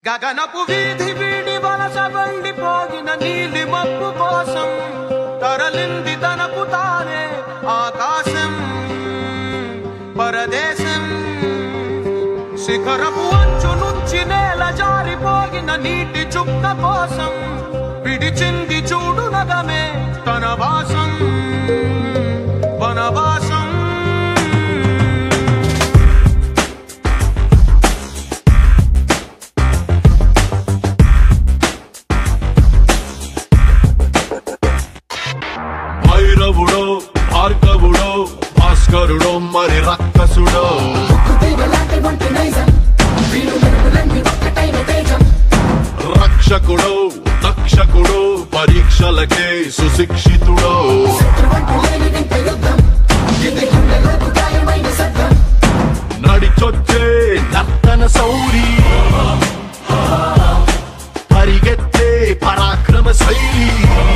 గగనపు వీధి వీడి వలస వండిపోగిన నీలి మబ్బు కోసం తరలింది తనకు తానే ఆకాశం పరదేశం శిఖరపు అంచు నుంచి నేల జారిపోగిన నీటి చుక్క కోసం విడిచింది చూడు నగమే తన వాసం వనవాసం భైరవుడో భార్గవుడో భాస్కరుడో మరి రక్కసుడో రక్షకుడో తక్షకుడో పరీక్షలకే సుశిక్షితుడో నడిచొచ్చే నర్తన సౌరి పరిగెత్తే పరాక్రమ శైలి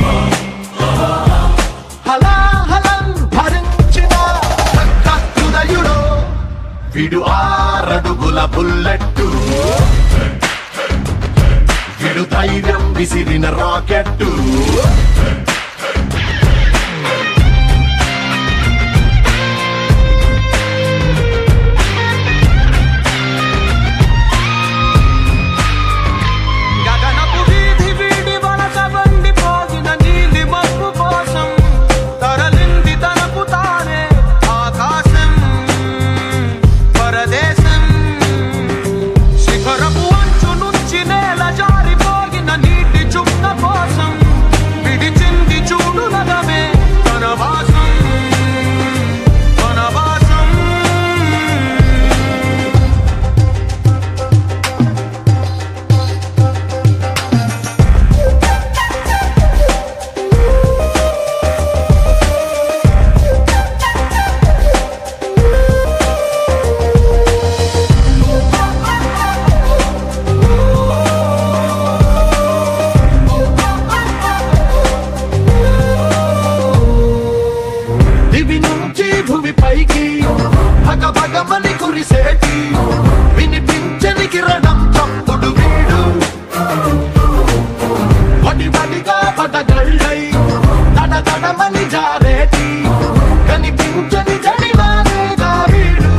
హలాహలం భరించిన రక్త హృదయుడు విడు ఆరడుగుల బుల్లెట్టు విడు ధైర్యం విసిరిన రాకెట్టు గగనపు వీధి వీడి వలస వండిపోగిన నీలి మబ్బు కోసం తరలింది తనకు తానే ఆకాశం పరదేశం శిఖరపు అంచు నుంచి నేల జారిపోగిన నీటి చుక్క కోసం విడిచింది చూడు నగమే తన వాసం వనవాసం దివి నుంచి భూమి పైకి భగ భగమని కురిసేటి వినిపించని కిరణం చప్పుడు వీడు వడి వడిగా పడగళ్ళై తడ తడమని జారేటి కనిపించని జడివానేగా వీడు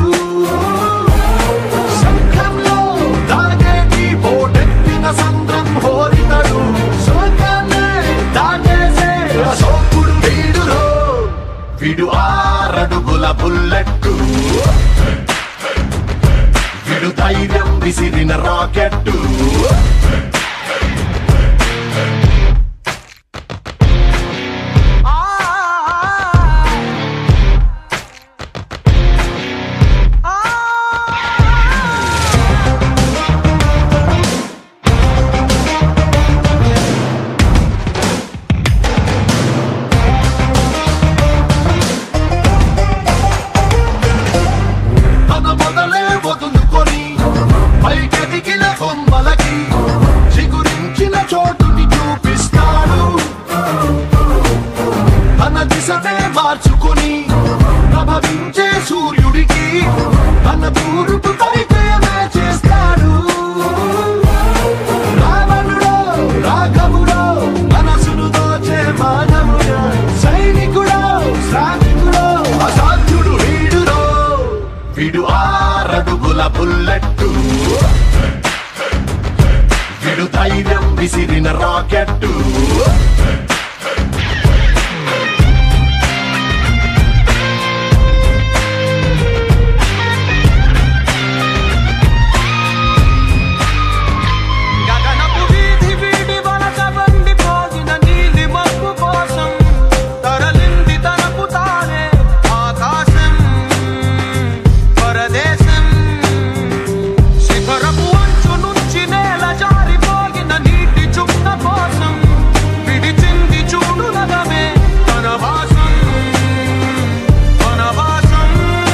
శంఖంలో దాగేటి పోటెత్తిన సంద్రం హోరితడు శోకాన్నే దాటేసే అశోకుడు వీడురో విడు ఆరడుగుల బుల్లెట్టు విడు ధైర్యం విసిరిన రాకెట్టు తన మొదలే వదులుకొని పైకెదిగిన కొమ్మలకి చిగురించిన చోటుని చూపిస్తాడు తన దిశనే మార్చుకొని ప్రభవించే సూర్యుడికి తన తూర్పు పరిచయమే చేస్తాడు రావణుడో రాఘవుడో మనసును దోచే మానవుడో సైనికుడో శ్రామికుడో అసాధ్యుడు వీడురో విడు ఆరడుగుల బుల్లెట్టు విడు ధైర్యం విసిరిన రాకెట్టు గగనపు వీధి వీడి వలస వండిపోగిన నీలి మబ్బు కోసం తరలింది తనకు తానే ఆకాశం పరదేశం శిఖరపు అంచు నుంచి నేల జారిపోగిన నీటి చుక్క కోసం విడిచింది చూడు నగమే తన వాసం వనవాసం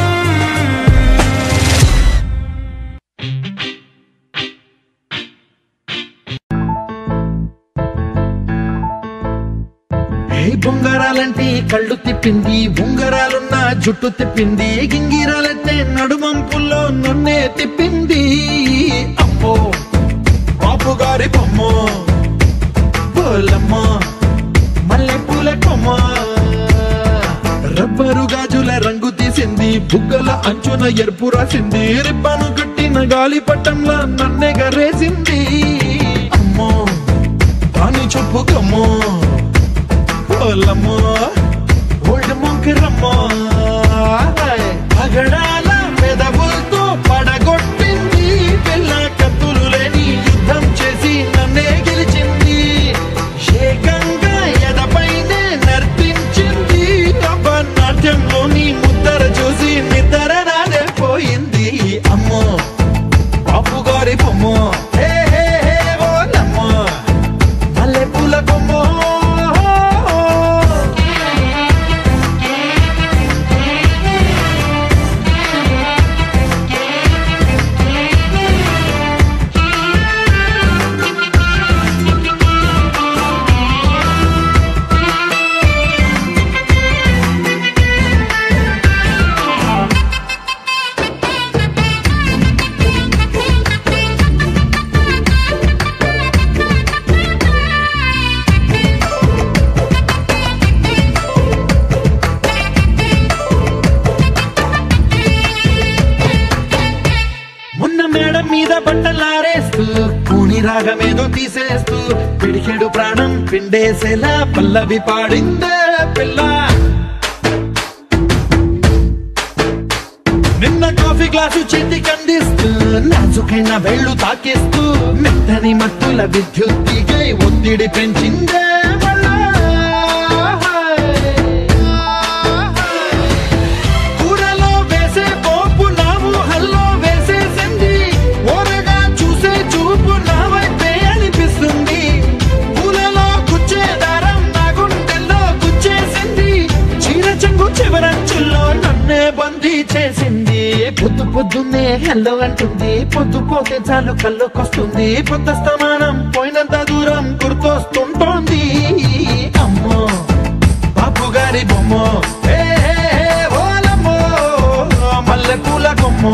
ఏ బొంగరాలంటే కళ్ళు తిప్పింది ఉంగరాలున్న జుట్టు తిప్పింది గింగిరాలంటే నడుమంపుల్లో నన్నే తిప్పింది అమ్మో గారి బొమ్మ పోలమ్మ మల్లె పూల కొమ్మ రబ్బరు గాజుల రంగు తీసింది బుగ్గల అంచున ఎరుపు రాసింది రిబ్బను కట్టిన గాలి పట్టంలా నన్నే గరేసింది అమ్మో దాని చెప్పు కమ్మో పోలమ్మో ఓల్డ్ మొంకిరమ్మో పగడాల పెదవులతో పడగొట్టింది పిల్ల కత్తులు లేని యుద్ధం చేసి నన్నే గెలిచింది ఏకంగా ఎదపైనే నర్తించింది అబ్బ నాట్యంలోని ముద్దర చూసి నిద్ర నాడే పోయింది అమ్మో బాపు గారి బొమ్మ హే హే హే ఓలమ్మ మల్లె పూల కొమ్మ మొన్న మేడ మీద బట్టలారేస్తూ కూని రాగమేదో తీసేస్తూ పిడికెడు ప్రాణం పిండేసేలా పల్లవి పాడిందే పిల్ల నిన్న కాఫీ గ్లాసు చేతికి అందిస్తూ నాజుకైన వేళ్ళు తాకేస్తూ మెత్తని మత్తుల విద్యుత్తికై ఒత్తిడి పెంచిందే మళ్ళా కూరలో వేసే పోపు నా ఊహల్లో వేసేసింది ఓరగా చూసే చూపు నా వైపే అనిపిస్తుంది పూలలో గుచ్చే దారం నా గుండెల్లో గుచ్చేసింది చీర చెంగు చివరంచుల్లో నన్నే బందీ చేసింది పొద్దు పొద్దున్నే హెల్లో అంటుంది పొద్దు పోతే చాలు కళ్ళొకొస్తుంది పొద్దస్తమానం పోయినంత దూరం గుర్తొస్తుంటోంది అమ్మో బాపు గారి బొమ్మ హే హే హే ఓలమ్మో మల్లె పూల కొమ్మ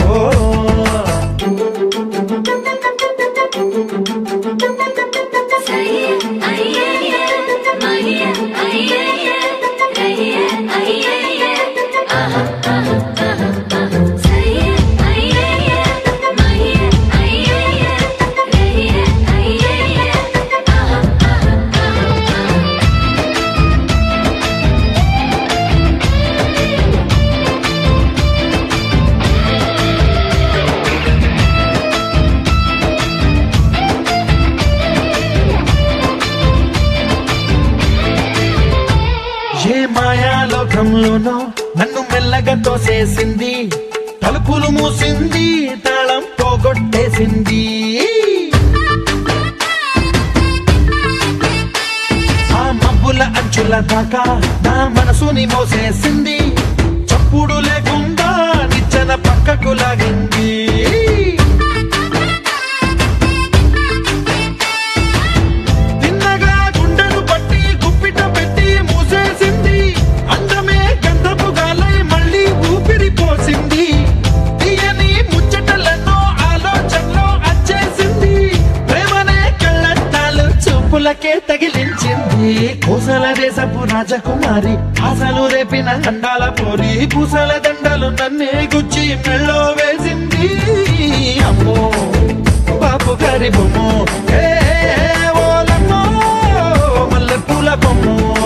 ఏ మాయాలోకంలోనో నన్ను మెల్లగా తోసేసింది తలుపులు మూసింది తాళం పోగొట్టేసింది ఆ మబ్బుల అంచుల దాకా నా మనసుని మోసేసింది చప్పుడు లేకుండా నిచ్చెన పక్కకు లాగింది తిన్నగా గుండెను పట్టి గుప్పిట పెట్టి మూసేసింది అందమే గంధపు గాలై మళ్ళీ ఊపిరి పోసింది తీయని ముచ్చటలెన్నో ఆలోచనలో అచ్చేసింది ప్రేమనే కళ్ళట్టాలు చూపులకే తగిలించింది కోసల దేశపు రాజకుమారి ఆశలు రేపిన అండాల పోరి పూసల దండలు నన్నే గుచ్చి మెళ్ళో వేసింది అమ్మో బాపు గారి బొమ్మ హే హే హే ఓలమ్మో మల్లె పూల బొమ్మ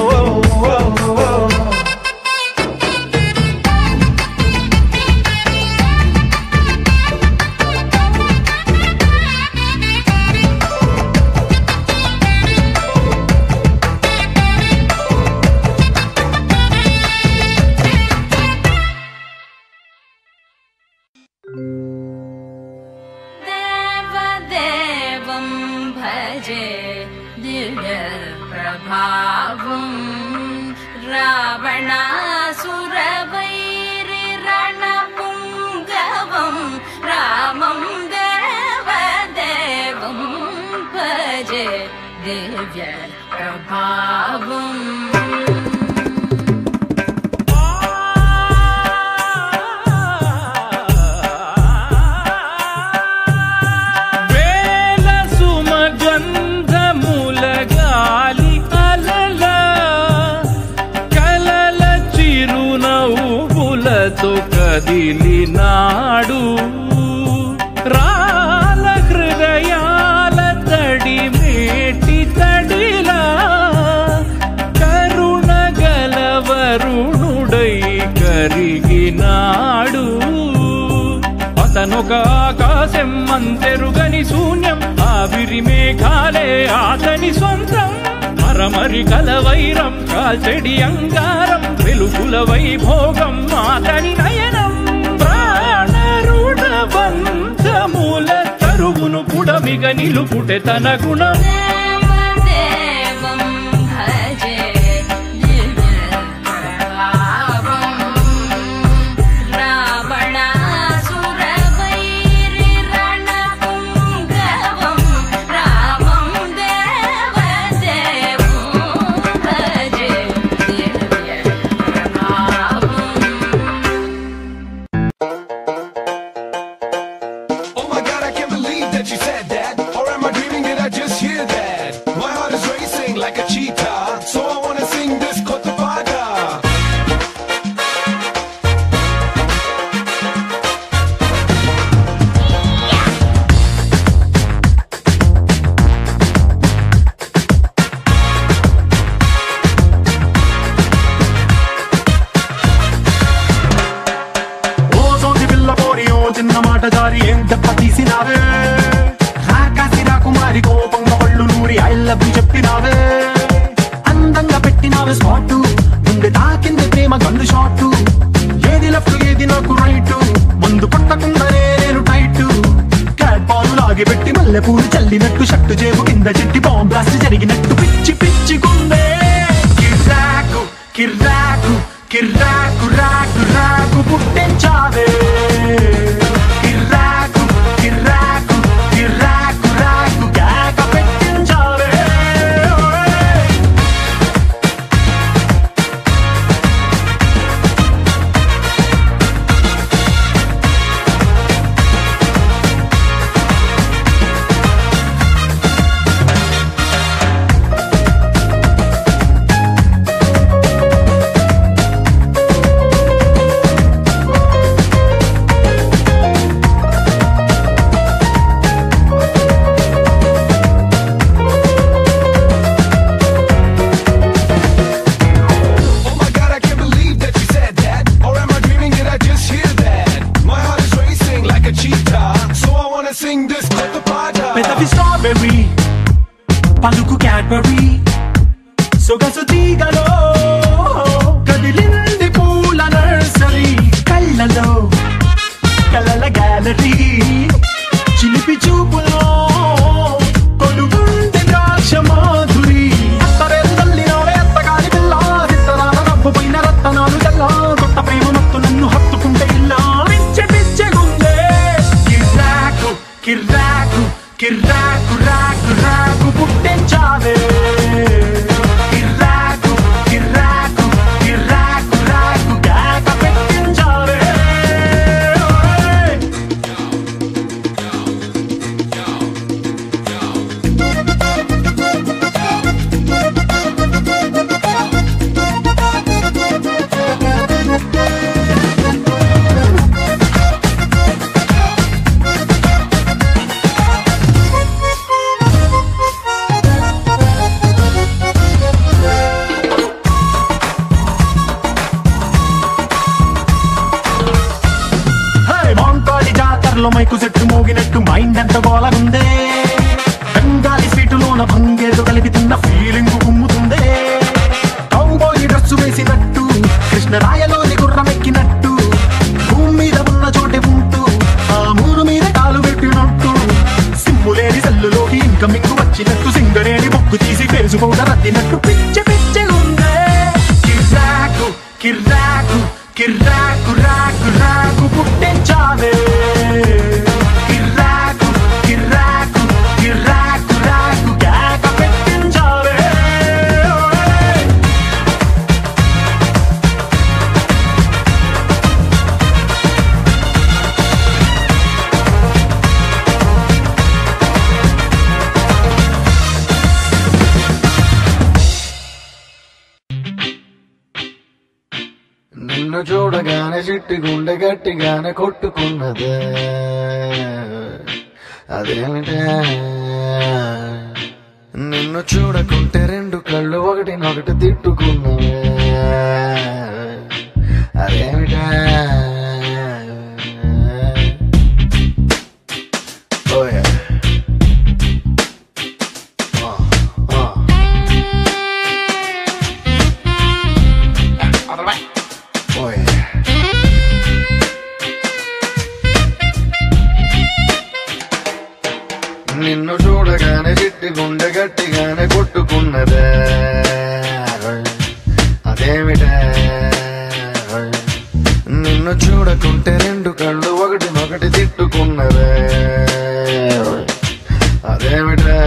देवदेवं भजे दिव्यप्रभावम् रावणासुरवैरिरणपुङ्गवं रामं देवदेवं भजे दिव्यप्रभावम् వేల సుమ ఒక ఆకాశం అంతెరుగని శూన్యం ఆవిరి మేఘాలే ఆతని సొంతం మరమరి కల వైరం కాల్చెడి అంగారం వెలుగుల వైభోగం ఆతని నయనం ప్రాణరుణ బంధముల తరువును పుడమిగ నిలుపుటె తన గుణం దేవదేవం భజే దివ్యరావం రావణాసురవైరి రణపుంగవం రామం దేవదేవం భజే దివ్యరావం Oh my god, I can't believe that you said that. Or am I dreaming? Did I just hear that? My heart is racing like a cheetah. So I wanna sing this Kotapada. ఓ సోది పిల్ల పోరి ఓ చిన్న మాట జారి ఏం దెబ్బ తీసినావే రాకాసి రాకుమారి కోపంగా పళ్ళు నూరి ఐ లవ్ యు చెప్పినావే అందంగా పెట్టినావే స్పాట్ గుండె తాకింది ప్రేమ గన్ను షాట్ ఏది లెఫ్ట్ ఏది నాకు రైట్ ముందు కొట్టకుండానే నేను టైట్ క్యాట్ బాల్ లాగి పెట్టి మల్లె పూలు చల్లినట్టు షట్టు చేపు కింద చెట్టి బాంబ్ బ్లాస్ట్ జరిగినట్టు పిచ్చి పిచ్చి గుండె కిర్రాకు కిర్రాకు కిర్రాకు రాకు రాకు పుట్టించావే కిర్రాకు కిర్రాకు కిర్రాకు రాకు కేక పెట్టించావే ఓయ్. Oh my god, I can't believe that you said that. Or am I dreaming? Did I just hear that? My heart is racing like a cheetah. So I wanna sing this Kotapada. పెదవి strawberry పలుకు Cadbury సొగసు తీగలో కదిలింది పూల nursery కళ్ళలో కలల gallery చిలిపి చూపులో కొలుగుంది ద్రాక్ష మాధురి అత్తరేరు తల్లినోవే అత్తగారి పిల్ల సిత్తరాల రబ్బు పోయిన రత్తనాలు చల్ల కొత్త ప్రేమ మత్తు నన్ను హత్తుకుంటే ఇల్లా పిచ్చ పిచ్చగుందే కిర్రాకు కిర్రాకు కిర్రాకు రాకు రాకు పుట్టించావే కిర్రాకు కిర్రాకు కిర్రాకు రాకు కేక పెట్టించావే ఓయ్. హే, మాంకాళి జాతరలో మైకు చెట్టు మోగినట్టు మైండ్ ఎంత గోలగుందే బెంగాలీ స్వీటులోన భంగేదో కలిపి తిన్న ఫీలింగ్ కుమ్ముతుందే కౌబాయి డ్రెస్సు వేసినట్టు కృష్ణరాయలోని గుర్రం ఎక్కినట్టు భూమి మీద ఉన్న చోటే ఉంటూ ఆ మూరు మీద కాలు పెట్టినట్టు సిమ్ములేని సెల్లులోకి ఇన్కమింగ్ వచ్చినట్టు సింగరేణి బొగ్గు తీసి ఫేసు పౌడర్ అద్దినట్టు పిచ్చ పిచ్చ ఉందే కిర్రాకు కిర్రాకు కిర్రాకు రాకు రాకు పుట్టించావే కిర్రాకు కిర్రాకు కిర్రాకు రాకు కేక పెట్టించావే ఓయ్. నిన్ను చూడగానే చిట్టి గుండె గట్టిగానే కొట్టుకున్నదే అదేమిటే నిన్ను చూడకుంటే రెండు కళ్ళు ఒకటినొకటి తిట్టుకున్నవే అదేమిటే చూడగానే చిట్టి గుండె గట్టిగానే కొట్టుకున్నదే అదేమిటే నిన్ను చూడకుంటే రెండు కళ్ళు ఒకటి ఒకటి తిట్టుకున్నదే అదేమిటే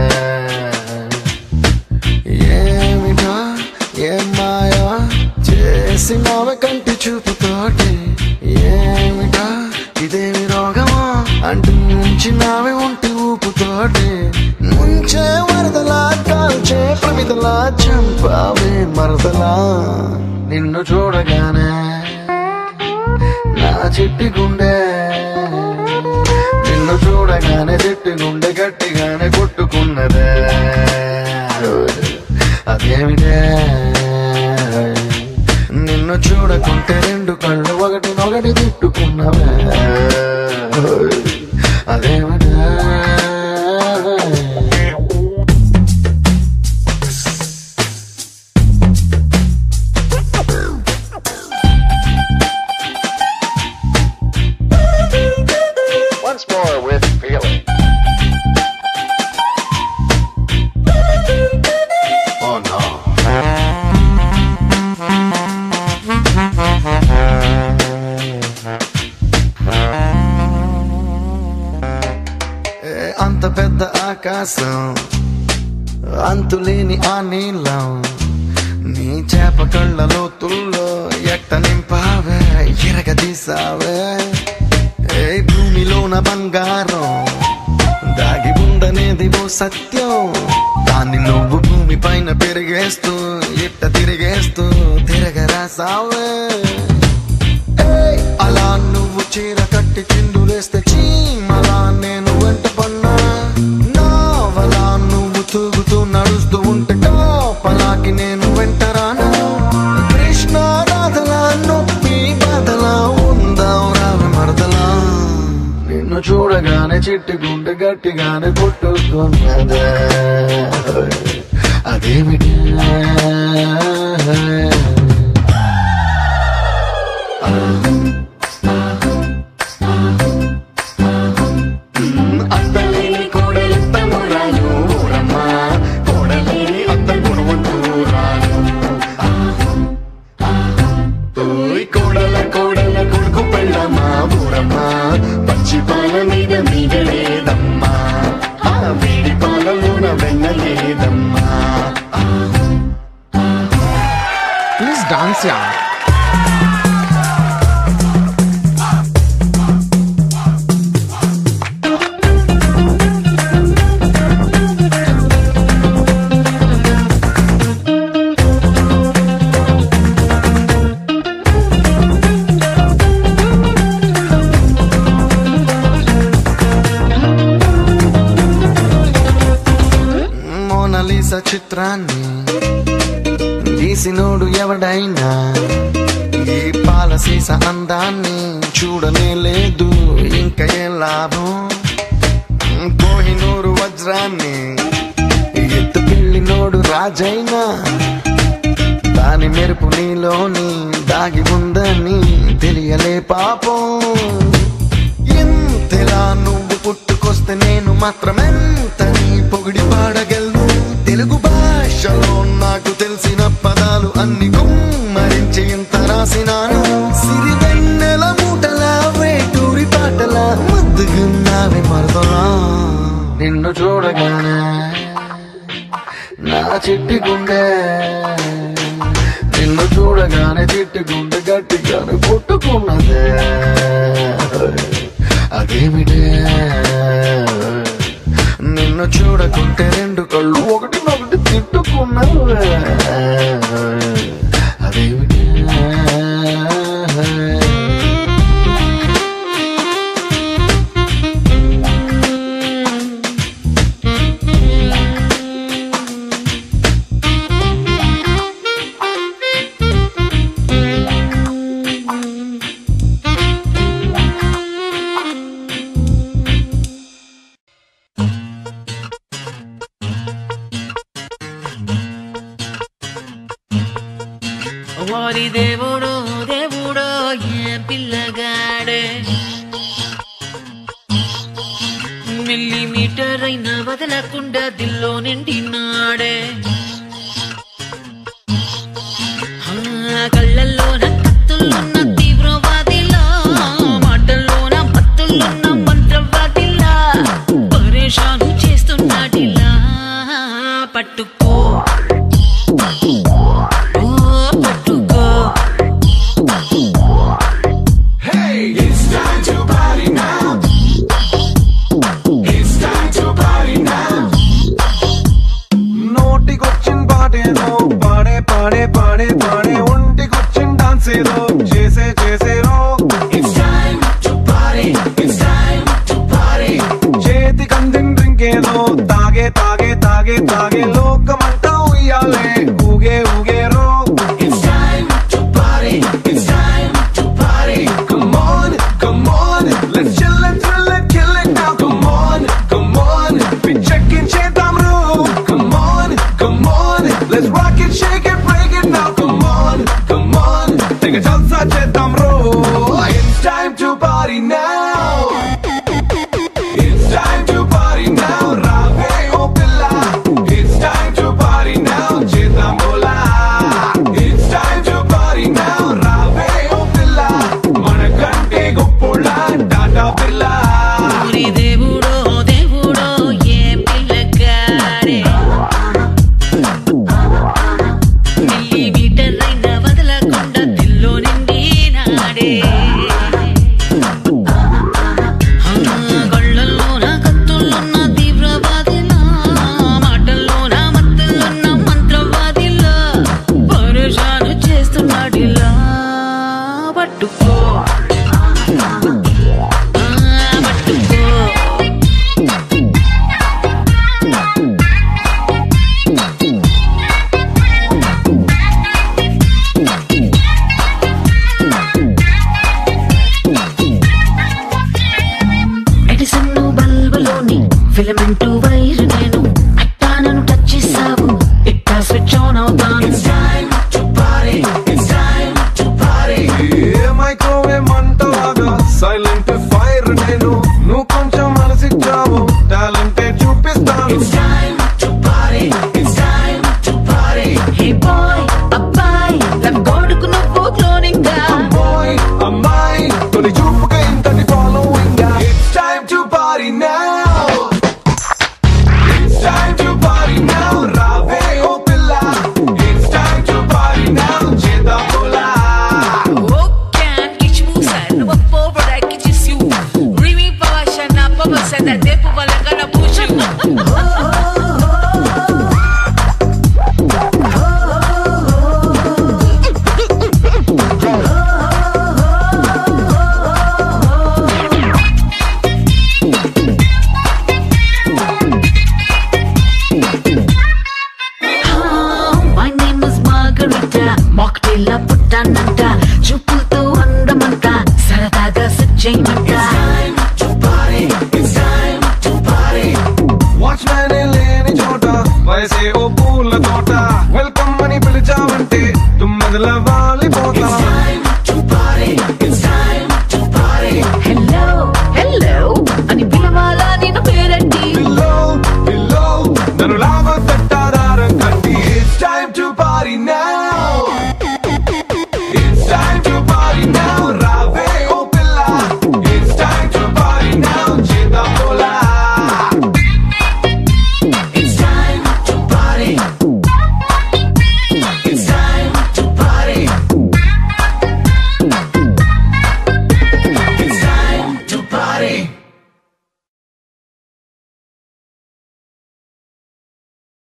ఏమిటా ఏం మాయా చేసినావే కంటి చూపుతోటి ఏమిటా ఇదేమి రోగమా అంటూ ముంచినావే ఒంటి ఊపుతోటి ముంచే వరదలా కాల్చే ప్రమిదలా చంపావే మరదలా నిన్ను చూడగానే నా చిట్టి గుండె నిన్ను చూడగానే చిట్టి గుండె గట్టిగానే కొట్టుకున్నదే అదేమిటే నిన్ను చూడకుంటే రెండు కళ్ళు ఒకటి ఒకటి తిట్టుకున్నవే అదేమిటే Once more with feeling. Oh no. ఏ అంత పెద్ద ఆకాశం అంతులేని ఆ నీళ్ళం నీ చేప కళ్ళ లోతుల్లో ఎట్ట నింపావే ఎరగదీసావే ఏ భూమిలోన బంగారం దాగి ఉందనేది ఓ సత్యం దాన్ని నువ్వు భూమి పైన పెరిగేస్తూ ఇట్ట తిరిగేస్తూ తిరగరాసావే ఏయ్, అలా నువ్వు చీర కట్టి చిందులేస్తే చీమలా నేను వెంట పన్నా నావలా నువ్వు తూగుతూ నడుస్తూ ఉంటే కాపలాకి నేను వెంట రాను కృష్ణ రాధలా నొప్పి బాధలా ఉందాం రావి మరదలా నిన్ను చూడగానే చిట్టి గుండె గట్టిగానే కొట్టుకున్నదే అదేమిటి అత్తలేని కోడలిత్త మురాలు ఊరమ్మ కోడలేని అత్త గుణవంతురాలు ఓయ్ కోడల కోడల కొడుకు పెళ్ళమ్మా ఊరమ్మ పచ్చి పాల మీద మీద లేదమ్మా ఆ వేడి పాలలోన వెన్న లేదమ్మా ప్లీజ్ డాన్స్ యా మోనలీసా చిత్రాన్ని గీసినోడు ఎవడైనా ఈ పాలసీస అందాన్ని చూడనే లేదు ఇంకా ఏం లాభం కోహినూరు వజ్రాన్ని ఎత్తుకెళ్ళినోడు రాజైనా దాని మెరుపు నీలోని దాగి ఉందని తెలియలే పాపం ఎంతలా నువ్వు పుట్టుకొస్తే నేను మాత్రమెంత నీ పొగిడి పాడగలను తెలుగు భాషలో నాకు తెలిసిన పదాలు అన్ని గుమ్మరించి ఇంత రాసినాను సిరివెన్నెల మూటలా వేటూరి పాటలా ముద్దుగున్నావి మరదలా నిన్ను చూడగానే నా చిట్టి గుండె నిన్ను చూడగానే చిట్టి గుండె గట్టిగానే కొట్టుకున్నదే అదేమిటే నిన్ను చూడకుంటే రెండు కళ్ళు ఒకటి ఒకటి తిట్టుకున్నవే అదేమిటే ఓరి దేవుడు దేవుడు ఏ పిల్లగాడే మిల్లిమీటర్ మీటర్ అయినా వదలకుండా దిల్లో నిండినాడే ఆ, కళ్ళల్లోన కత్తులున్న తీవ్రవాదిలా మాటల్లోన మత్తులున్న మంత్రవాదిలా పరేషాను చేస్తున్నాడిలా పట్టుకో ఓ పట్టుకో Hey, it's time to party now. It's time to party now. నోటికొచ్చిన పాటేదో పాడే పాడే పాడే పాడే ఒంటికొచ్చిన డాన్స్ ఏదో చేసే చేసేరో It's time to party. It's time to party. చేతికి అందిన డ్రింక్ ఏదో తాగే తాగే తాగే తాగే లోకమంతా ఉయ్యాలే ఊగే ఊగేరో It's time to party. It's time to party. Come on, come on. Let's chill and thrill and kill it now. Come on, come on. We checking చేద్దాం రో. Come on, come on. Let's rock it, shake it, break it now. Come on, come on. Take a జల్సా చేద్దాం రో. It's time to party now. It's time to party now. రావే ఓ పిల్ల. It's time to party now. చేద్దాం బోలా. It's time to party now. రావే ఓ పిల్ల. మనకంటే గొప్పోళ్ళ టాటా బిర్లా. ఊరి దేవుడో దేవుడో ఏ పిల్లగాడే మిల్లీ మీటర్ అయినా వదలకుండా దిల్లో నిండినాడే గళ్ళల్లోన కత్తులున్న తీవ్రవాదిలా మాటల్లోన మత్తులున్న మంత్రవాదిలా పరేషాను చేస్తున్నాడిలా పట్టుకో ఆ, పట్టుకో ఎడిసన్ బల్బులోని ఫిలమెంట్ వైర్ నేను అట్టానను టచ్ చేసావు ఇట్టా స్విచ్ ఆన్ అవుతాను It's time to party. It's time to party. ఏ మైక్రోవేవ్ మంటలాగా సైలెంట్ ఫైర్ నేను నువ్వు కొంచెం మనసిచ్చావు టాలెంట్ చూపిస్తాను It's time to party. It's time to party. Hey boy అబ్బాయి లవ్ గోడుకు నువ్వు క్లోనింగ్ గా అమ్మాయి అమ్మాయి తొలి చూపుగా ఇంతటి following It's time to party now. It's time to party now. రావే ఓ పిల్ల. It's time to party now. చేద్దాం బోలా. Oh, can't get you sad. No one forward, I can just you. Remy Pasha, na papa said that they put like gonna push you. My name is Margarita mocktail పుట్టానంట చూపులతో అందమంట సరదాగా సచ్చేయమంట watchman లేని చోట వయసే ఓ పూల తోట వెల్కమ్ అని పిలిచావంటే తుమ్మెదల వాలిపోతా హలో హలో అని పిలవాలా నేను పేరండి పిల్లో పిల్లో నన్ను లావద్దని